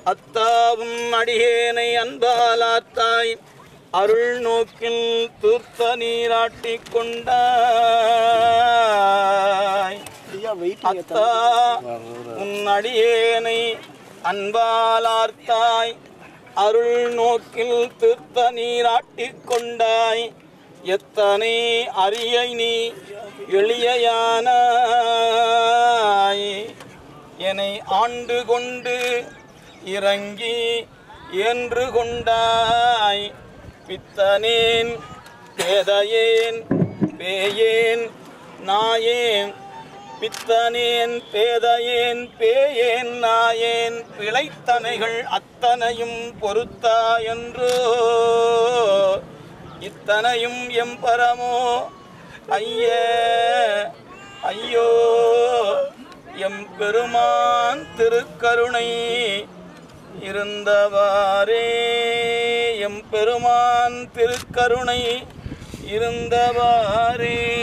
அத்தாவும் அடியேனை அன்பாலாத்தாய் அருள் நோக்கில் தூர்த்த நீராட்டிக் கொண்டாய் அத்தா உன் அடியேனை அன்பாலார்த்தாய் அருள் நோக்கில் தீர்த்த நீராட்டிக் கொண்டாய் எத்தனை அரிய நீ எளியானாய் என்னை ஆண்டு கொண்டு இறங்கி என்று கொண்டாய் பித்தனேன் பேதையேன் பேயேன் நாயேன் பித்தனேன் பேதையேன் பேயேன் நாயேன் பிழைத்தனைகள் அத்தனையும் பொறுத்தாயன்றோ இத்தனையும் எம்பரமோ ஐய ஐயோ எம் பெருமான் திருக்கருணை இருந்தவாறே எம் பெருமான் திருக்கருணை இருந்தவாறே